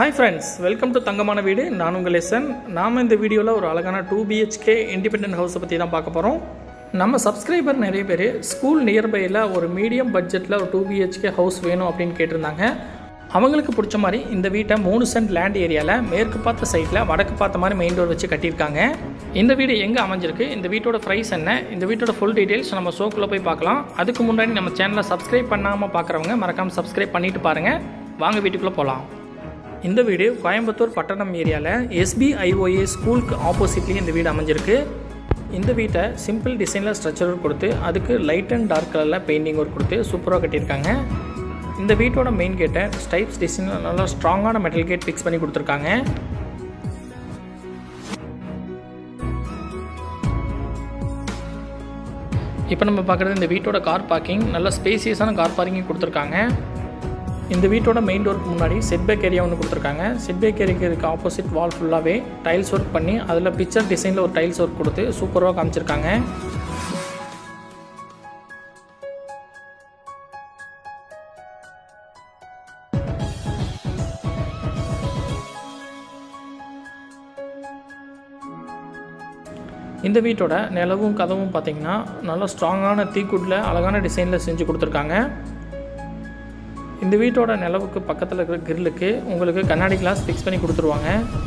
hi friends welcome to தங்கமான வீடு நான் உங்கள் லெசன் நாம் இந்த வீடியோவில் ஒரு அழகான டூ பிஹெச்கே இண்டிபெண்டன்ட் ஹவுஸை பற்றி தான் பார்க்க போகிறோம் நம்ம சப்ஸ்கிரைபர் நிறைய பேர் ஸ்கூல் நியர்பையில் ஒரு மீடியம் பட்ஜெட்டில் ஒரு டூ பிஹெச்கே ஹவுஸ் வேணும் அப்படின்னு கேட்டிருந்தாங்க அவங்களுக்கு பிடிச்ச மாதிரி இந்த வீட்டை மூணு சென்ட் லேண்ட் ஏரியாவில் மேற்கு பார்த்த சைட்டில் வடக்கு பார்த்த மாதிரி மெயின் டோர் வச்சு கட்டியிருக்காங்க இந்த வீடு எங்கே அமைஞ்சிருக்கு இந்த வீட்டோட ப்ரைஸ் என்ன இந்த வீட்டோட ஃபுல் டீட்டெயில்ஸ் நம்ம ஷோக்குள்ளே போய் பார்க்கலாம் அதுக்கு முன்னாடி நம்ம சேனலை சப்ஸ்கிரைப் பண்ணாமல் பார்க்குறவங்க மறக்காமல் சப்ஸ்கிரைப் பண்ணிட்டு பாருங்கள் வாங்க வீட்டுக்குள்ளே போகலாம் இந்த வீடு கோயம்புத்தூர் பட்டணம் ஏரியாவில் எஸ்பிஐஓஏ ஸ்கூலுக்கு ஆப்போசிட்லேயும் இந்த வீடு அமைஞ்சிருக்கு இந்த வீட்டை சிம்பிள் டிசைனில் ஸ்ட்ரக்சர் ஒர்க் கொடுத்து அதுக்கு லைட் அண்ட் டார்க் கலரில் பெயிண்டிங் ஒர்க் கொடுத்து சூப்பராக கட்டியிருக்காங்க இந்த வீட்டோட மெயின் கேட்டை ஸ்டைப்ஸ் டிசைனில் நல்லா ஸ்ட்ராங்கான மெட்டல் கேட் ஃபிக்ஸ் பண்ணி கொடுத்துருக்காங்க இப்போ நம்ம பார்க்குறது இந்த வீட்டோட கார் பார்க்கிங் நல்ல ஸ்பேசியஸான கார் பார்க்கிங் கொடுத்துருக்காங்க இந்த வீட்டோட மெயின் டோருக்கு முன்னாடி செட்பேக் ஏரியா ஒன்று கொடுத்துருக்காங்க செட்பேக் ஏரியாக்கு இருக்க ஆப்போசிட் வால் ஃபுல்லாகவே டைல்ஸ் ஒர்க் பண்ணி அதில் பிக்சர் டிசைனில் ஒரு டைல்ஸ் ஒர்க் கொடுத்து சூப்பராக காமிச்சிருக்காங்க இந்த வீட்டோட நிலவும் கதவும் பார்த்தீங்கன்னா நல்லா ஸ்ட்ராங்கான தீக்குட்டில் அழகான டிசைனில் செஞ்சு கொடுத்துருக்காங்க இந்த வீட்டோட நிலவுக்கு பக்கத்தில் இருக்கிற கிரில்லுக்கு உங்களுக்கு கண்ணாடி கிளாஸ் ஃபிக்ஸ் பண்ணி கொடுத்துருவாங்க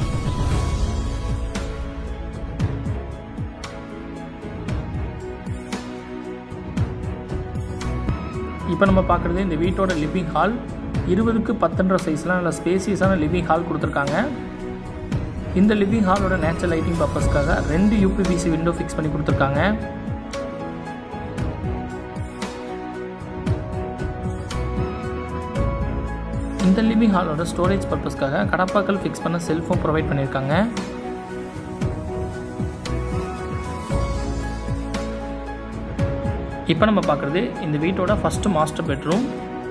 இப்போ நம்ம பார்க்குறது இந்த வீட்டோட லிவிங் ஹால் இருபதுக்கு பத்துன்ற சைஸில் நல்ல ஸ்பேசியஸான லிவிங் ஹால் கொடுத்துருக்காங்க இந்த லிவிங் ஹாலோட நேச்சுரல் லைட்டிங் பர்பஸ்க்காக ரெண்டு யூபிபிசி விண்டோ ஃபிக்ஸ் பண்ணி கொடுத்துருக்காங்க இந்த லிவிங் ஹாலோட ஸ்டோரேஜ் பர்பஸ்க்காக கடப்பாக்கள் ஃபிக்ஸ் பண்ண செல்ஃபோன் ப்ரொவைட் பண்ணியிருக்காங்க இப்போ நம்ம பார்க்குறது இந்த வீட்டோட ஃபஸ்ட்டு மாஸ்டர் பெட்ரூம்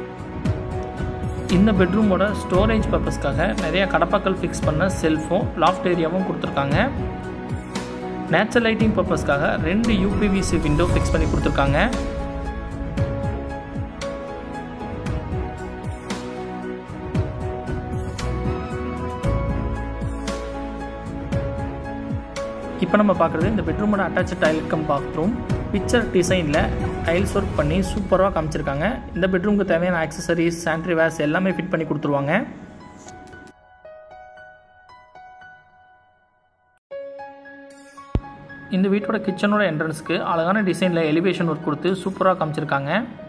இந்த பெட்ரூமோட ஸ்டோரேஜ் பர்பஸ்க்காக நிறைய கடப்பாக்கள் ஃபிக்ஸ் பண்ண செல்ஃபோன் லாஃப்ட் ஏரியாவும் கொடுத்துருக்காங்க நேச்சுரல் லைட்டிங் பர்பஸ்க்காக ரெண்டு யூபிவிசி விண்டோ ஃபிக்ஸ் பண்ணி கொடுத்துருக்காங்க இப்போ நம்ம பார்க்குறது இந்த பெட்ரூமோட attach toilet cum bathroom picture டிசைனில் டைல்ஸ் ஒர்க் பண்ணி சூப்பராக காமிச்சிருக்காங்க இந்த பெட்ரூமுக்கு தேவையான ஆக்சசரிஸ் சானிட்ரி வேர்ஸ் எல்லாமே ஃபிட் பண்ணி கொடுத்துருவாங்க இந்த வீட்டோட கிச்சனோட என்ட்ரன்ஸ்க்கு அழகான டிசைனில் எலிவேஷன் ஒர்க் கொடுத்து சூப்பராக காமிச்சிருக்காங்க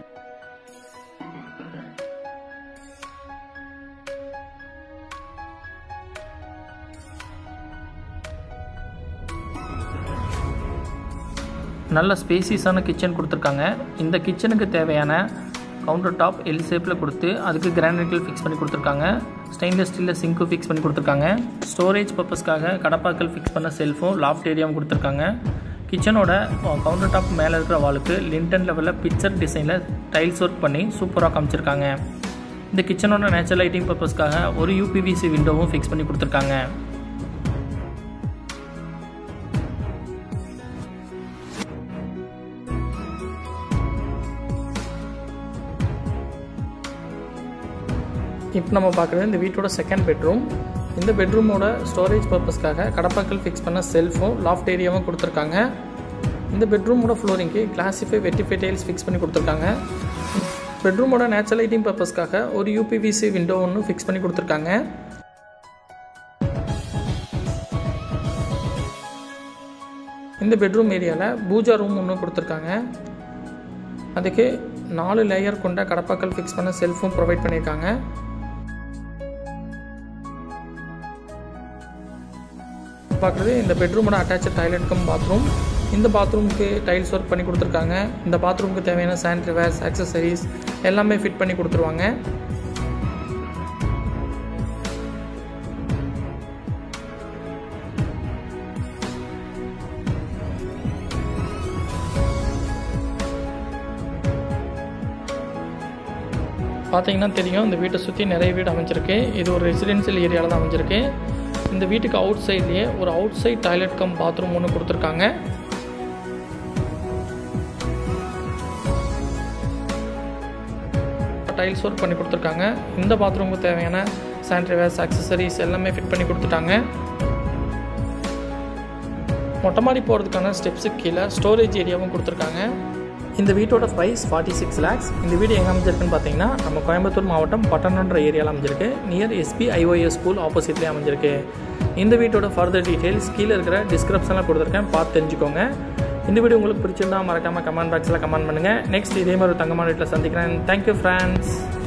நல்ல ஸ்பேசியஸான கிச்சன் கொடுத்துருக்காங்க இந்த கிச்சனுக்கு தேவையான கவுண்டர் டாப் எல் ஷேப்பில் கொடுத்து அதுக்கு கிரானைட்டில் ஃபிக்ஸ் பண்ணி கொடுத்துருக்காங்க ஸ்டெயின்லெஸ் ஸ்டீலில் சிங்க்கு ஃபிக்ஸ் பண்ணி கொடுத்துருக்காங்க ஸ்டோரேஜ் பர்பஸ்க்காக கடப்பாக்கள் ஃபிக்ஸ் பண்ண செல்ஃபும் லாஃப்ட் ஏரியாவும் கொடுத்துருக்காங்க கிச்சனோட கவுண்டர் டாப் மேலே இருக்கிற வாலுக்கு லிண்டன் லெவலில் பிக்சர் டிசைனில் டைல்ஸ் ஒர்க் பண்ணி சூப்பராக காமிச்சிருக்காங்க இந்த கிச்சனோட நேச்சுரல் லைட்டிங் பர்பஸ்க்காக ஒரு யூபிவிசி விண்டோவும் ஃபிக்ஸ் பண்ணி கொடுத்துருக்காங்க இப்போ நம்ம பார்க்குறது இந்த வீட்டோட செகண்ட் பெட்ரூம் இந்த பெட்ரூமோட ஸ்டோரேஜ் பர்பஸ்க்காக கடப்பாக்கள் ஃபிக்ஸ் பண்ண செல்ஃபும் லாஃப்ட் ஏரியாவும் கொடுத்துருக்காங்க இந்த பெட்ரூமோட ஃப்ளோரிங்க்கு கிளாசிஃபை வெட்டிஃபை டைல்ஸ் ஃபிக்ஸ் பண்ணி கொடுத்துருக்காங்க பெட்ரூமோட நேச்சுரல் லைட்டிங் பர்பஸ்க்காக ஒரு யூபிவிசி விண்டோ ஒன்று ஃபிக்ஸ் பண்ணி கொடுத்துருக்காங்க இந்த பெட்ரூம் ஏரியாவில் பூஜா ரூம் ஒன்று கொடுத்துருக்காங்க அதுக்கு நாலு லேயர் கொண்ட கடப்பாக்கள் ஃபிக்ஸ் பண்ண செல்ஃபும் ப்ரொவைட் பண்ணியிருக்காங்க பார்க்குறது இந்த பெட்ரூமோட அட்டாச்சு டாய்லெட் கம் பாத்ரூம் இந்த பாத்ரூமுக்கு டைல்ஸ் ஒர்க் பண்ணி கொடுத்துருக்காங்க இந்த பாத்ரூமுக்கு தேவையான சானிட்ரி வேர்ஸ் ஆக்சசரிஸ் எல்லாமே ஃபிட் பண்ணி கொடுத்துருவாங்க பார்த்தீங்கன்னா தெரியும் இந்த வீட்டை சுற்றி நிறைய வீடு அமைஞ்சிருக்கு இது ஒரு ரெசிடென்ஷியல் ஏரியாவில் தான் அமைஞ்சிருக்கு இந்த வீட்டுக்கு அவுட் சைட்லேயே ஒரு outside toilet cum bathroom ஒன்று கொடுத்துருக்காங்க டைல்ஸ் ஒர்க் பண்ணி கொடுத்துருக்காங்க இந்த பாத்ரூமுக்கு தேவையான சானிடரி வேர்ஸ் அக்சசரிஸ் எல்லாமே ஃபிட் பண்ணி கொடுத்துட்டாங்க மொட்டை மாடி போகிறதுக்கான ஸ்டெப்ஸுக்கு கீழே ஸ்டோரேஜ் ஏரியாவும் கொடுத்துருக்காங்க இந்த வீட்டோட ப்ரைஸ் ஃபார்ட்டி சிக்ஸ் லேக்ஸ் இந்த வீடு எங்கே அமைஞ்சிருக்குன்னு பார்த்தீங்கன்னா நம்ம கோயம்புத்தூர் மாவட்டம் பட்டணன்ற ஏரியாவில் அமைஞ்சிருக்கு நியர் எஸ்பி ஐஓஎஸ் ஸ்கூல் ஆப்போசிட்லேயே அமைஞ்சிருக்கு இந்த வீட்டோட ஃபர்தர் டீட்டெயில்ஸ் கீழே இருக்கிற டிஸ்கிரிப்ஷனில் கொடுத்துருக்கேன் பார்த்து தெரிஞ்சுக்கோங்க இந்த வீடியோ உங்களுக்கு பிடிச்சிருந்தா மறக்காமல் கமெண்ட் பாக்ஸில் கமெண்ட் பண்ணுங்கள் நெக்ஸ்ட் இதே மாதிரி ஒரு தங்கமான வீட்டில் சந்திக்கிறேன் தேங்க்யூ ஃப்ரெண்ட்ஸ்